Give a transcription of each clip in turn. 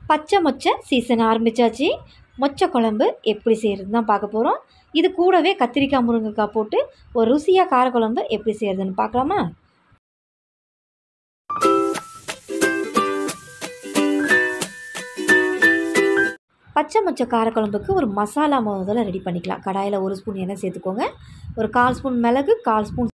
பச்சை மொச்சை சீசன் ஆரம்பித்தாச்சு மொச்சை குழம்பு எப்படி செய்கிறதுன்னு தான் பார்க்க போகிறோம் இது கூடவே கத்திரிக்காய் முருங்கைக்காய் போட்டு ஒரு ருசியாக காரக்குழம்பு எப்படி செய்கிறதுன்னு பார்க்கலாமா பச்சை மொச்சை காரக்குழம்புக்கு ஒரு மசாலா முதல்ல ரெடி பண்ணிக்கலாம் கடாயில் ஒரு ஸ்பூன் எண்ணெய் சேர்த்துக்கோங்க ஒரு கால் ஸ்பூன் மிளகு கால் ஸ்பூன்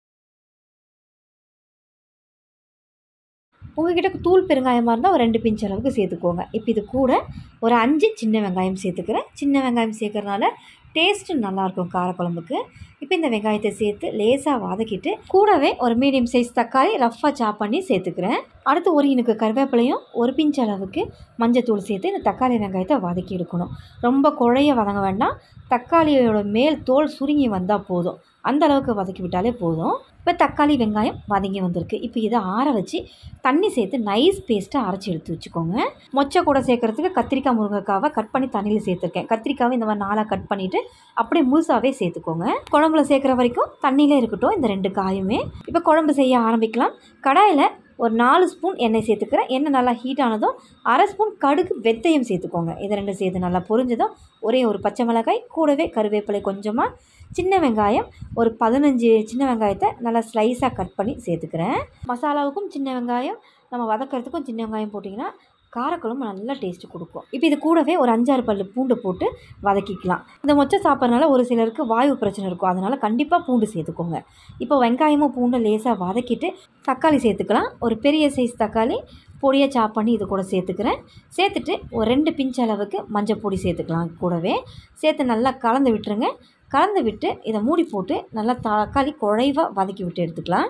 உங்ககிட்ட தூள் பெருங்காயமாக இருந்தால் ஒரு ரெண்டு பிஞ்ச் அளவுக்கு சேர்த்துக்கோங்க இப்போ இது கூட ஒரு அஞ்சு சின்ன வெங்காயம் சேர்த்துக்கிறேன் சின்ன வெங்காயம் சேர்க்கறனால டேஸ்ட்டு நல்லாயிருக்கும் காரக்குழம்புக்கு இப்போ இந்த வெங்காயத்தை சேர்த்து லேசாக வதக்கிட்டு கூடவே ஒரு மீடியம் சைஸ் தக்காளி ரஃப்பாக சாப் பண்ணி சேர்த்துக்கிறேன் அடுத்து ஒரு இனுக்கு கருவேப்பிலையும் ஒரு பிஞ்ச் அளவுக்கு மஞ்சத்தூள் சேர்த்து இந்த தக்காளி வெங்காயத்தை வதக்கி எடுக்கணும் ரொம்ப குழைய வதங்க வேண்டாம் தக்காளியோட மேல் தோல் சுருங்கி வந்தால் போதும் அந்த அளவுக்கு வதக்கி விட்டாலே போதும் இப்போ தக்காளி வெங்காயம் வதங்கி வந்திருக்கு இப்போ இதை ஆற வச்சு தண்ணி சேர்த்து நைஸ் பேஸ்ட்டாக அரைச்சி எடுத்து வச்சுக்கோங்க மொச்சை கூட சேர்க்குறதுக்கு கத்திரிக்காய் முருங்கைக்காவை கட் பண்ணி தண்ணியில் சேர்த்துருக்கேன் கத்திரிக்காவை இந்த மாதிரி நாளாக கட் பண்ணிவிட்டு அப்படியே முழுசாகவே சேர்த்துக்கோங்க குழம்புல சேர்க்குற வரைக்கும் தண்ணியிலே இருக்கட்டும் இந்த ரெண்டு காயுமே இப்போ குழம்பு செய்ய ஆரம்பிக்கலாம் கடாயில் ஒரு நாலு ஸ்பூன் எண்ணெய் சேர்த்துக்கிறேன் எண்ணெய் நல்லா ஹீட் ஆனதும் அரை ஸ்பூன் கடுகு வெந்தயம் சேர்த்துக்கோங்க இதை ரெண்டு சேர்த்து நல்லா பொரிஞ்சதும் ஒரே ஒரு பச்சை மிளகாய் கூடவே கருவேப்பிலை கொஞ்சமாக சின்ன வெங்காயம் ஒரு பதினஞ்சு சின்ன வெங்காயத்தை நல்லா ஸ்லைஸாக கட் பண்ணி சேர்த்துக்கிறேன் மசாலாவுக்கும் சின்ன வெங்காயம் நம்ம வதக்கிறதுக்கும் சின்ன வெங்காயம் போட்டிங்கன்னா காரக்குழம்பு நல்லா டேஸ்ட்டு கொடுக்கும் இப்போ இது கூடவே ஒரு அஞ்சாறு பல் பூண்டு போட்டு வதக்கிக்கலாம் இந்த மொச்சை சாப்பிட்றதுனால ஒரு சிலருக்கு வாயு பிரச்சனை இருக்கும் அதனால் கண்டிப்பாக பூண்டு சேர்த்துக்கோங்க இப்போ வெங்காயமும் பூண்டு லேசாக வதக்கிட்டு தக்காளி சேர்த்துக்கலாம் ஒரு பெரிய சைஸ் தக்காளி பொடியாக சாப் பண்ணி இது கூட சேர்த்துக்கிறேன் சேர்த்துட்டு ஒரு ரெண்டு பிஞ்ச் அளவுக்கு மஞ்சள் பொடி சேர்த்துக்கலாம் கூடவே சேர்த்து நல்லா கலந்து விட்டுருங்க கலந்து விட்டு இதை மூடி போட்டு நல்லா தக்காளி குழைவாக வதக்கி விட்டு எடுத்துக்கலாம்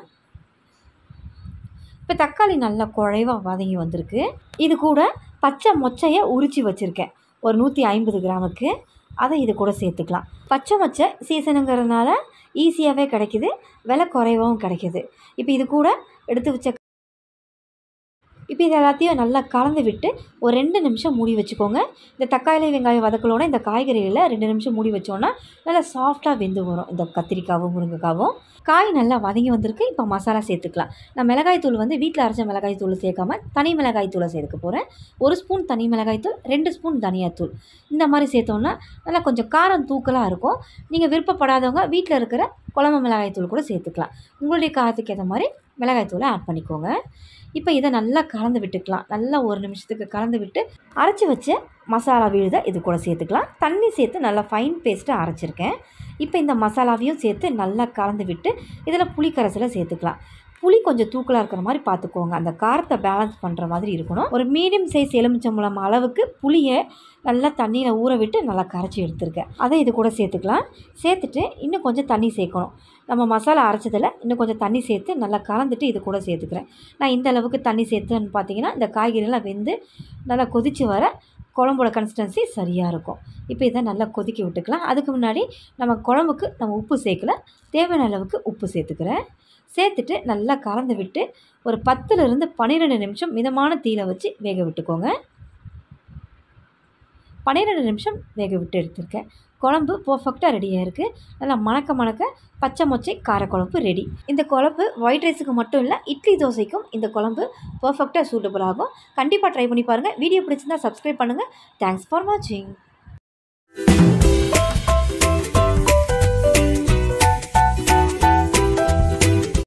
இப்போ தக்காளி நல்லா குழைவாக வதங்கி வந்திருக்கு இது கூட பச்சை மொச்சையை உரித்து வச்சுருக்கேன் ஒரு நூற்றி ஐம்பது கிராமுக்கு அதை இது கூட சேர்த்துக்கலாம் பச்சை மொச்சை சீசனுங்கிறதுனால ஈஸியாகவே கிடைக்கிது விலை குறைவாகவும் கிடைக்கிது இப்போ இது கூட எடுத்து வச்ச இப்போ இது எல்லாத்தையும் நல்லா கலந்து விட்டு ஒரு ரெண்டு நிமிஷம் மூடி வச்சுக்கோங்க இந்த தக்காளி வெங்காயம் வதக்கலோட இந்த காய்கறியில் ரெண்டு நிமிஷம் மூடி வச்சோன்னா நல்லா சாஃப்டாக வெந்து வரும் இந்த கத்திரிக்காவும் முருங்கைக்காவும் காய் நல்லா வதங்கி வந்திருக்கு இப்போ மசாலா சேர்த்துக்கலாம் நான் மிளகாய் தூள் வந்து வீட்டில் அரைச்ச மிளகாய் தூள் சேர்க்காம தனி மிளகாய் தூளை சேர்க்க போகிறேன் ஒரு ஸ்பூன் தனி மிளகாய் தூள் ரெண்டு ஸ்பூன் தனியாத்தூள் இந்த மாதிரி சேர்த்தோன்னா நல்லா கொஞ்சம் காரம் தூக்கலாக இருக்கும் நீங்கள் விருப்பப்படாதவங்க வீட்டில் இருக்கிற குழம்பு மிளகாய் தூள் கூட சேர்த்துக்கலாம் உங்களுடைய காரத்துக்கு ஏற்ற மாதிரி மிளகாய் தூளை ஆட் பண்ணிக்கோங்க இப்போ இதை நல்லா கலந்து விட்டுக்கலாம் நல்லா ஒரு நிமிஷத்துக்கு கலந்து விட்டு அரைச்சி வச்ச மசாலா விழுதை இது கூட சேர்த்துக்கலாம் தண்ணி சேர்த்து நல்லா ஃபைன் பேஸ்ட்டாக அரைச்சிருக்கேன் இப்போ இந்த மசாலாவையும் சேர்த்து நல்லா கலந்து விட்டு இதில் புளி கரைசலை சேர்த்துக்கலாம் புளி கொஞ்சம் தூக்கலாக இருக்கிற மாதிரி பார்த்துக்கோங்க அந்த காரத்தை பேலன்ஸ் பண்ணுற மாதிரி இருக்கணும் ஒரு மீடியம் சைஸ் எலுமிச்சம்பழம் அளவுக்கு புளியை நல்லா தண்ணியில் ஊற விட்டு நல்லா கரைச்சி எடுத்துருக்கேன் அதை இது கூட சேர்த்துக்கலாம் சேர்த்துட்டு இன்னும் கொஞ்சம் தண்ணி சேர்க்கணும் நம்ம மசாலா அரைச்சதில் இன்னும் கொஞ்சம் தண்ணி சேர்த்து நல்லா கலந்துட்டு இது கூட சேர்த்துக்கிறேன் நான் இந்த அளவுக்கு தண்ணி சேர்த்துன்னு பார்த்தீங்கன்னா இந்த காய்கறிலாம் வெந்து நல்லா கொதித்து வர குழம்போட கன்சிஸ்டன்சி சரியாக இருக்கும் இப்போ இதை நல்லா கொதிக்க விட்டுக்கலாம் அதுக்கு முன்னாடி நம்ம குழம்புக்கு நம்ம உப்பு சேர்க்கல தேவையான அளவுக்கு உப்பு சேர்த்துக்கிறேன் சேர்த்துட்டு நல்லா கலந்து விட்டு ஒரு பத்துலேருந்து பன்னிரெண்டு நிமிஷம் மிதமான தீயில வச்சு வேக விட்டுக்கோங்க பன்னிரெண்டு நிமிஷம் வேக விட்டு எடுத்திருக்கேன் குழம்பு பர்ஃபெக்டாக ரெடியாக இருக்குது நல்லா மணக்க மணக்க பச்சை மொச்சை காரக்குழம்பு ரெடி இந்த குழம்பு ஒயிட் ரைஸுக்கு மட்டும் இல்லை இட்லி தோசைக்கும் இந்த குழம்பு பர்ஃபெக்டாக சூட்டபுள் ஆகும் கண்டிப்பாக ட்ரை பண்ணி பாருங்கள் வீடியோ பிடிச்சிருந்தா சப்ஸ்கிரைப் பண்ணுங்கள் தேங்க்ஸ் ஃபார் வாட்சிங்